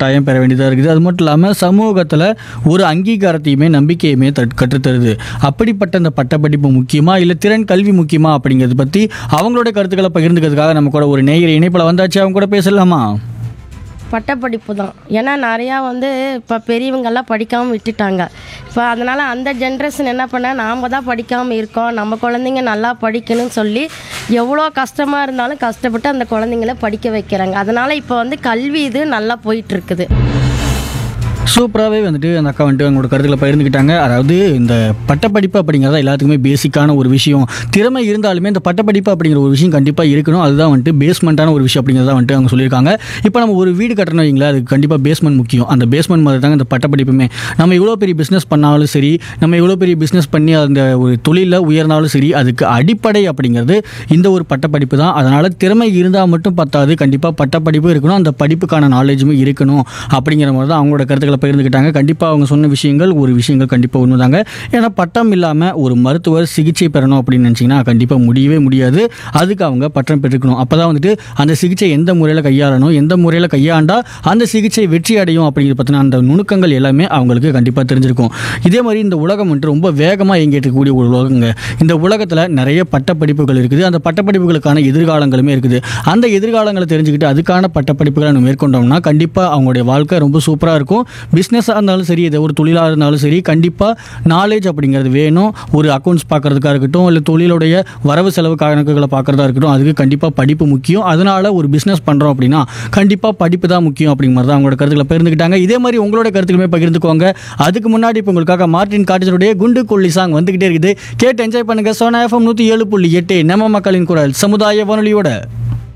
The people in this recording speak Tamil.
கட்டாயம் பெற வேண்டியதாக இருக்குது அது மட்டும் இல்லாமல் சமூகத்தில் ஒரு அங்கீகாரத்தையுமே நம்பிக்கையுமே தட்- கற்றுத்தருது அப்படிப்பட்ட இந்த பட்டப்படிப்பு முக்கியமா இல்லை திறன் கல்வி முக்கியமா அப்படிங்கிறத பற்றி அவங்களோட கருத்துக்களை பகிர்ந்துக்கிறதுக்காக நம்ம கூட ஒரு நேயர் இணைப்பில் வந்தாச்சு அவங்க கூட பேசலாமா பட்டப்படிப்பு தான் ஏன்னா நிறையா வந்து இப்போ பெரியவங்கெல்லாம் படிக்காமல் விட்டுட்டாங்க இப்போ அதனால் அந்த ஜென்ரேஷன் என்ன பண்ண நாம் தான் படிக்காமல் இருக்கோம் நம்ம குழந்தைங்க நல்லா படிக்கணும்னு சொல்லி எவ்வளோ கஷ்டமாக இருந்தாலும் கஷ்டப்பட்டு அந்த குழந்தைங்கள படிக்க வைக்கிறாங்க அதனால் இப்போ வந்து கல்வி இது நல்லா போயிட்டுருக்குது சூப்பராகவே வந்துட்டு அந்த அக்கா வந்துட்டு அவங்களோட கருத்துக்களை பகிர்ந்துக்கிட்டாங்க அதாவது இந்த பட்டப்படிப்பு அப்படிங்கிறத எல்லாத்துக்குமே பேசிக்கான ஒரு விஷயம் திறமை இருந்தாலுமே இந்த பட்டப்படிப்பு அப்படிங்கிற ஒரு விஷயம் கண்டிப்பாக இருக்கணும் அதுதான் வந்துட்டு பேஸ்மெண்ட்டான ஒரு விஷயம் அப்படிங்கிறத வந்துட்டு அவங்க சொல்லியிருக்காங்க இப்போ நம்ம ஒரு வீடு கட்டணும் வைங்களேன் அதுக்கு கண்டிப்பாக பேஸ்மெண்ட் முக்கியம் அந்த பேஸ்மெண்ட் மாதிரி தாங்க இந்த பட்டப்படிப்புமே நம்ம இவ்வளோ பெரிய பிஸ்னஸ் பண்ணாலும் சரி நம்ம இவ்வளோ பெரிய பிஸ்னஸ் பண்ணி அந்த ஒரு தொழிலில் உயர்னாலும் சரி அதுக்கு அடிப்படை அப்படிங்கிறது இந்த ஒரு பட்டப்படிப்பு தான் அதனால் திறமை இருந்தால் மட்டும் பத்தாது கண்டிப்பாக பட்டப்படிப்பு இருக்கணும் அந்த படிப்புக்கான நாலேஜுமே இருக்கணும் அப்படிங்கிற மாதிரி தான் அவங்களோட கருத்துக்களை பகிர்ந்துக்கிட்டாங்க கண்டிப்பாக அவங்க சொன்ன விஷயங்கள் ஒரு விஷயங்கள் கண்டிப்பாக உண்மைதாங்க ஏன்னா பட்டம் இல்லாமல் ஒரு மருத்துவர் சிகிச்சை பெறணும் அப்படின்னு நினச்சிங்கன்னா கண்டிப்பாக முடியவே முடியாது அதுக்கு அவங்க பட்டம் பெற்றுக்கணும் அப்போ தான் வந்துட்டு அந்த சிகிச்சை எந்த முறையில் கையாளணும் எந்த முறையில் கையாண்டா அந்த சிகிச்சை வெற்றி அடையும் அப்படிங்கிறது பற்றின அந்த நுணுக்கங்கள் எல்லாமே அவங்களுக்கு கண்டிப்பாக தெரிஞ்சிருக்கும் இதே மாதிரி இந்த உலகம் வந்துட்டு ரொம்ப வேகமாக இயங்கிட்டு இருக்கக்கூடிய ஒரு உலகங்க இந்த உலகத்தில் நிறைய பட்டப்படிப்புகள் இருக்குது அந்த பட்டப்படிப்புகளுக்கான எதிர்காலங்களுமே இருக்குது அந்த எதிர்காலங்களை தெரிஞ்சுக்கிட்டு அதுக்கான பட்டப்படிப்புகளை நம்ம மேற்கொண்டோம்னா கண்டிப்பாக அவங்களுடைய வாழ்க்கை ரொம்ப சூப்பராக இருக்கும் பிஸ்னஸாக இருந்தாலும் சரி இது ஒரு தொழிலாக இருந்தாலும் சரி கண்டிப்பாக நாலேஜ் அப்படிங்கிறது வேணும் ஒரு அக்கௌண்ட்ஸ் பார்க்குறதுக்காக இருக்கட்டும் இல்லை தொழிலுடைய வரவு செலவு கணக்குகளை பார்க்குறதா இருக்கட்டும் அதுக்கு கண்டிப்பாக படிப்பு முக்கியம் அதனால் ஒரு பிஸ்னஸ் பண்ணுறோம் அப்படின்னா கண்டிப்பாக படிப்பு தான் முக்கியம் அப்படிங்கிற மாதிரி தான் அவங்களோட கருத்துக்களை பகிர்ந்துக்கிட்டாங்க இதே மாதிரி உங்களோட கருத்துக்களுமே பகிர்ந்துக்கோங்க அதுக்கு முன்னாடி இப்போ உங்களுக்காக மார்டின் காட்டேஜருடைய குண்டு கொல்லி சாங் வந்துக்கிட்டே இருக்குது கேட்டு என்ஜாய் பண்ணுங்கள் சோனா எஃப்எம் நூற்றி ஏழு புள்ளி எட்டு நம்ம மக்களின் குரல் சமுதாய வானொலியோட